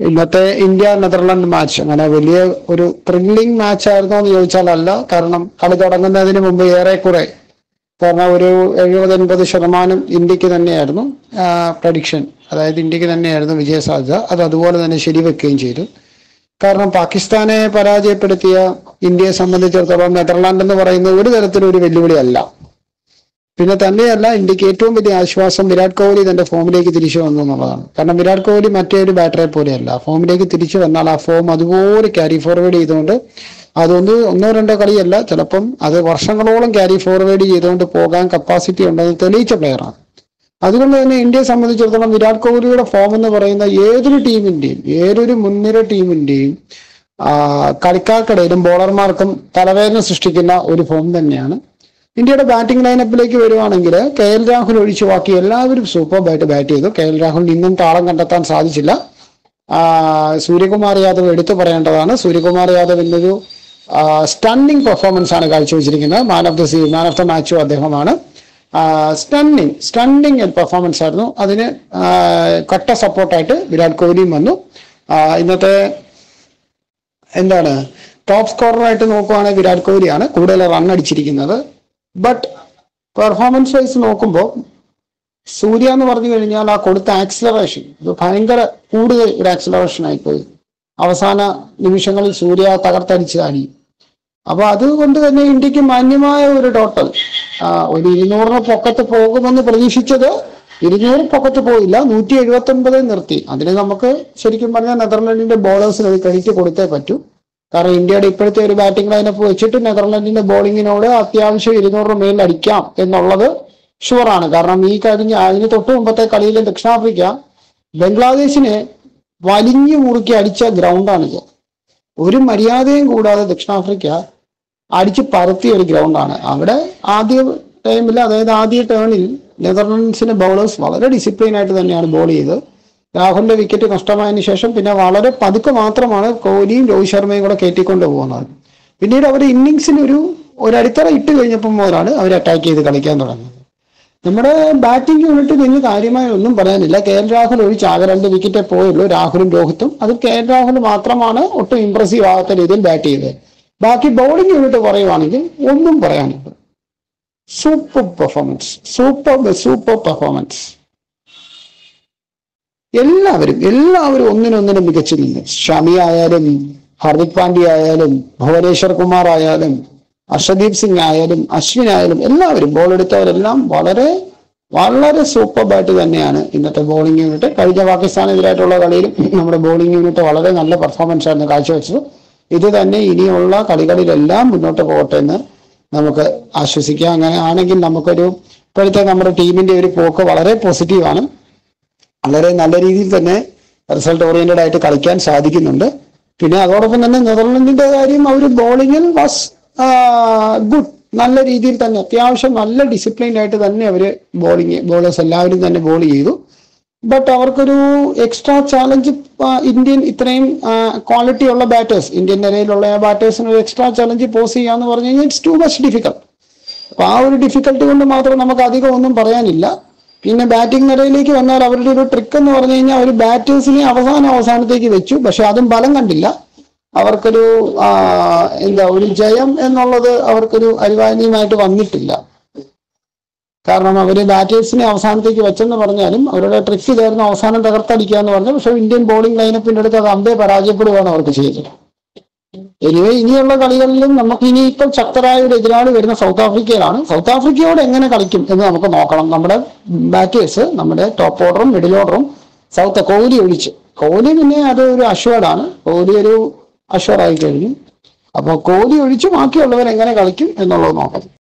ഇന്നത്തെ India Netherland match അങ്ങനെ വലിയ ഒരു ത്രില്ലിംഗ് മാച്ച് ആയിരുന്നോ എന്ന് ചോദിച്ചാൽ അല്ല കാരണം കളി തുടങ്ങുന്നതിന് മുമ്പ് ഏറെക്കുറെ കാരണം ഒരു എഴുപത് എൺപത് ശതമാനം ഇന്ത്യക്ക് തന്നെയായിരുന്നു പ്രഡിക്ഷൻ അതായത് ഇന്ത്യക്ക് തന്നെയായിരുന്നു വിജയ സാധ്യത അത് അതുപോലെ തന്നെ ശരിവെക്കുകയും ചെയ്തു കാരണം പാകിസ്ഥാനെ പരാജയപ്പെടുത്തിയ ഇന്ത്യയെ സംബന്ധിച്ചിടത്തോളം നെതർലാൻഡ് എന്ന് പറയുന്ന ഒരു തരത്തിലും ഒരു വെല്ലുവിളിയല്ല പിന്നെ തന്നെയല്ല ഇന്ത്യക്ക് ഏറ്റവും വലിയ ആശ്വാസം വിരാട് കോഹ്ലി തന്റെ ഫോമിലേക്ക് തിരിച്ചു വന്നു എന്നുള്ളതാണ് കാരണം വിരാട് കോഹ്ലി മറ്റൊരു ബാറ്ററെ പോലെയല്ല ഫോമിലേക്ക് തിരിച്ചു വന്നാൽ ആ ഫോം അതുപോലെ ക്യാരി ഫോർവേഡ് ചെയ്തുകൊണ്ട് അതൊന്ന് ഒന്നോ രണ്ടോ കളിയല്ല ചിലപ്പം അത് വർഷങ്ങളോളം ക്യാരി ഫോർവേഡ് ചെയ്തുകൊണ്ട് പോകാൻ കപ്പാസിറ്റി ഉണ്ടെന്ന് തെളിയിച്ച പ്ലെയറാണ് അതുകൊണ്ട് തന്നെ ഇന്ത്യയെ സംബന്ധിച്ചിടത്തോളം വിരാട് കോഹ്ലിയുടെ ഫോം എന്ന് പറയുന്ന ഏതൊരു ടീമിന്റെയും ഏതൊരു മുൻനിര ടീമിന്റെയും ആ, കളിക്കാർക്കിടയിലും ബോളർമാർക്കും തലവേദന സൃഷ്ടിക്കുന്ന ഒരു ഫോം തന്നെയാണ് ഇന്ത്യയുടെ ബാറ്റിംഗ് ലൈനപ്പിലേക്ക് വരുവാണെങ്കിൽ കെ എൽ രാഹുൽ ഒഴിച്ചു ബാക്കി എല്ലാവരും സൂപ്പർബായിട്ട് ബാറ്റ് ചെയ്തു കെ എൽ രാഹുലിന് ഇന്നും താളം കണ്ടെത്താൻ സാധിച്ചില്ല ആ, സൂര്യകുമാർ യാദവ് എടുത്തു പറയേണ്ടതാണ് സൂര്യകുമാർ യാദവ് ഇന്നൊരു സ്റ്റണ്ണിങ് പെർഫോമൻസ് ആണ് കാഴ്ചവെച്ചിരിക്കുന്നത് man of the sea man of the മാച്ചും അദ്ദേഹമാണ് സ്റ്റണ്ണിങ് സ്റ്റണ്ണിങ് പെർഫോമൻസ് ആയിരുന്നു അതിന് ആ, കട്ട സപ്പോർട്ടായിട്ട് വിരാട് കോഹ്ലിയും വന്നു ആ, ഇന്നത്തെ എന്താണ് ടോപ്പ് സ്കോററായിട്ട് നോക്കുവാണെങ്കിൽ വിരാട് കോഹ്ലിയാണ് കൂടുതൽ റൺ അടിച്ചിരിക്കുന്നത് ബട്ട് പെർഫോമൻസ് വൈസ് നോക്കുമ്പോൾ സൂര്യ എന്ന് പറഞ്ഞു കഴിഞ്ഞാൽ ആ കൊടുത്ത ആക്സിലറേഷൻ ഇത് ഭയങ്കര കൂടുതൽ ഒരു ആക്സിലറേഷൻ ആയിപ്പോയി അവസാന നിമിഷങ്ങളിൽ സൂര്യ തകർത്തടിച്ച് ആടി അപ്പൊ അതുകൊണ്ട് തന്നെ ഇന്ത്യക്ക് മാന്യമായ ഒരു ടോട്ടൽ ഒരു ഇരുന്നൂറിന് പൊക്കത്ത് പോകുമെന്ന് പ്രതീക്ഷിച്ചത് ഇരുന്നൂറ് പൊക്കത്ത് പോയില്ല നൂറ്റി എഴുപത്തി ഒൻപത് നിർത്തി അതിന് നമുക്ക് ശരിക്കും പറഞ്ഞാൽ നെതർലൻഡിന്റെ ബോളേഴ്സിന് ഒരു ക്രെഡിറ്റ് കൊടുത്തേ പറ്റൂ കാരണം ഇന്ത്യയുടെ ഇപ്പോഴത്തെ ഒരു ബാറ്റിംഗ് ലൈനപ്പ് വെച്ചിട്ട് നെതർലൻഡിന്റെ ബോളിങ്ങിനോട് അത്യാവശ്യം ഇരുന്നൂറ് മേൽ അടിക്കാം എന്നുള്ളത് ഷുവറാണ് കാരണം ഈ കഴിഞ്ഞ അതിന് തൊട്ട് മുമ്പത്തെ കളിയിൽ ദക്ഷിണാഫ്രിക്ക ബംഗ്ലാദേശിനെ വലിഞ്ഞു മുറുക്കി അടിച്ച ഗ്രൗണ്ടാണിത് ഒരു മര്യാദയും കൂടാതെ ദക്ഷിണാഫ്രിക്ക അടിച്ച് പരത്തിയ ഒരു ഗ്രൗണ്ടാണ് അവിടെ ആദ്യ ടൈമിൽ അതായത് ആദ്യ ടേണിൽ നെതർലൻഡ്സിന്റെ ബൗളേഴ്സ് വളരെ ഡിസിപ്ലിൻ ആയിട്ട് തന്നെയാണ് ബോൾ ചെയ്തത് രാഹുലിന്റെ വിക്കറ്റ് നഷ്ടമായതിനു ശേഷം പിന്നെ വളരെ പതുക്കെ മാത്രമാണ് കോഹ്ലിയും രോഹിത് ശർമ്മയും കൂടെ കയറ്റിക്കൊണ്ട് പോകുന്നത് പിന്നീട് അവർ ഇന്നിങ്സിന് ഒരു ഒരു അടിത്തറ ഇട്ട് കഴിഞ്ഞപ്പോൾ മുതലാണ് അവർ അറ്റാക്ക് ചെയ്ത് കളിക്കാൻ തുടങ്ങിയത് നമ്മുടെ ബാറ്റിംഗ് യൂണിറ്റിൽ ഇനി കാര്യമായി ഒന്നും പറയാനില്ല കെ എൽ രാഹുൽ ഒഴിച്ച് ആകെ രണ്ട് വിക്കറ്റേ പോയുള്ളൂ രാഹുലും രോഹിത്തും അത് കെ എൽ രാഹുൽ മാത്രമാണ് ഒട്ടും ഇംപ്രസീവ് ആകാത്ത രീതിയിൽ ബാറ്റ് ചെയ്തത് ബാക്കി ബൗളിംഗ് യൂണിറ്റ് പറയുവാണെങ്കിൽ ഒന്നും പറയാനില്ല super performance super super performance എല്ലാവരും എല്ലാവരും ഒന്നിനൊന്നിനും മികച്ചു നിന്ന് ഷമി ആയാലും ഹർദിക് പാണ്ഡ്യ ആയാലും ഭുവനേശ്വർ കുമാർ ആയാലും അർഷദീപ് സിംഗ് ആയാലും അശ്വിൻ ആയാലും എല്ലാവരും ബോൾ എടുത്തവരെല്ലാം വളരെ വളരെ സൂപ്പർ ബാറ്റ് തന്നെയാണ് ഇന്നത്തെ ബോളിംഗ് യൂണിറ്റ് കഴിഞ്ഞ പാകിസ്ഥാനെതിരായിട്ടുള്ള കളിയിലും നമ്മുടെ ബോളിംഗ് യൂണിറ്റ് വളരെ നല്ല പെർഫോമൻസ് ആയിരുന്നു കാഴ്ചവെച്ചത് ഇത് തന്നെ ഇനിയുള്ള കളികളിലെല്ലാം മുന്നോട്ട് പോകട്ടെ എന്ന് നമുക്ക് ആശ്വസിക്കാം അങ്ങനെ ആണെങ്കിൽ നമുക്കൊരു ഇപ്പോഴത്തെ നമ്മുടെ ടീമിന്റെ ഒരു പോക്ക് വളരെ പോസിറ്റീവാണ് വളരെ നല്ല രീതിയിൽ തന്നെ റിസൾട്ട് ഓറിയന്റഡ് ആയിട്ട് കളിക്കാൻ സാധിക്കുന്നുണ്ട് പിന്നെ അതോടൊപ്പം തന്നെ നെതർലൻഡിന്റെ കാര്യം അവർ ബോളിങ്ങിൽ വാസ് ഗുഡ് നല്ല രീതിയിൽ തന്നെ അത്യാവശ്യം നല്ല ഡിസിപ്ലിൻഡ് ആയിട്ട് തന്നെ അവര് ബോളിങ് ബോളേഴ്സ് എല്ലാവരും തന്നെ ബോൾ ചെയ്തു ബട്ട് അവർക്കൊരു എക്സ്ട്രാ ചാലഞ്ച് ഇന്ത്യൻ ഇത്രയും ക്വാളിറ്റി ഉള്ള ബാറ്റേഴ്സ് ഇന്ത്യൻ നിരയിലുള്ള ബാറ്റേഴ്സിന് ഒരു എക്സ്ട്രാ ചാലഞ്ച് പോസ് ചെയ്യാന്ന് പറഞ്ഞു കഴിഞ്ഞാൽ ഇറ്റ്സ് ടു മച്ച് ഡിഫിക്കൽട്ട് അപ്പൊ ആ ഒരു ഡിഫിക്കൽട്ടി കൊണ്ട് മാത്രം നമുക്ക് അധികം ഒന്നും പറയാനില്ല പിന്നെ ബാറ്റിംഗ് നിരയിലേക്ക് വന്നാൽ അവരുടെ ഒരു ട്രിക്ക് എന്ന് പറഞ്ഞു കഴിഞ്ഞാൽ അവർ ബാറ്റേഴ്സിനെ അവസാന അവസാനത്തേക്ക് വെച്ചു പക്ഷെ അതും ഫലം കണ്ടില്ല അവർക്കൊരു ആ, എന്താ ഒരു ജയം എന്നുള്ളത് അവർക്കൊരു അനിവാര്യമായിട്ട് വന്നിട്ടില്ല കാരണം അവര് ബാറ്റേഴ്സിനെ അവസാനത്തേക്ക് വെച്ചെന്ന് പറഞ്ഞാലും അവരുടെ ട്രിക്ക് ഇതായിരുന്നു അവസാനം തകർത്തടിക്കുക എന്ന് പറഞ്ഞു പക്ഷെ ഇന്ത്യൻ ബോളിംഗ് ലൈനപ്പിന്റെ അടുത്ത് അത് അമ്പേ പരാജയപ്പെടുകയാണ് അവർക്ക് ചെയ്തത് എനിവേ ഇനിയുള്ള കളികളിലും നമുക്ക് ഇനി ഇപ്പോൾ ശക്തരായ ഒരു എതിരാളി വരുന്ന സൗത്ത് ആഫ്രിക്കയിലാണ് സൗത്ത് ആഫ്രിക്കയോട് എങ്ങനെ കളിക്കും എന്ന് നമുക്ക് നോക്കണം നമ്മുടെ ബാറ്റേഴ്സ് നമ്മുടെ ടോപ്പ് ഓർഡറും മിഡിൽ ഓർഡറും സൗത്ത് കോഹ്ലി ഒഴിച്ച് കോഹ്ലി പിന്നെ അത് ഒരു അഷ്വേർഡാണ് കോഹ്ലി ഒരു അഷ്വർ ആയി കഴിഞ്ഞു അപ്പോൾ കോഹ്ലി ഒഴിച്ച് ബാക്കിയുള്ളവർ എങ്ങനെ കളിക്കും എന്നുള്ളത് നോക്കാം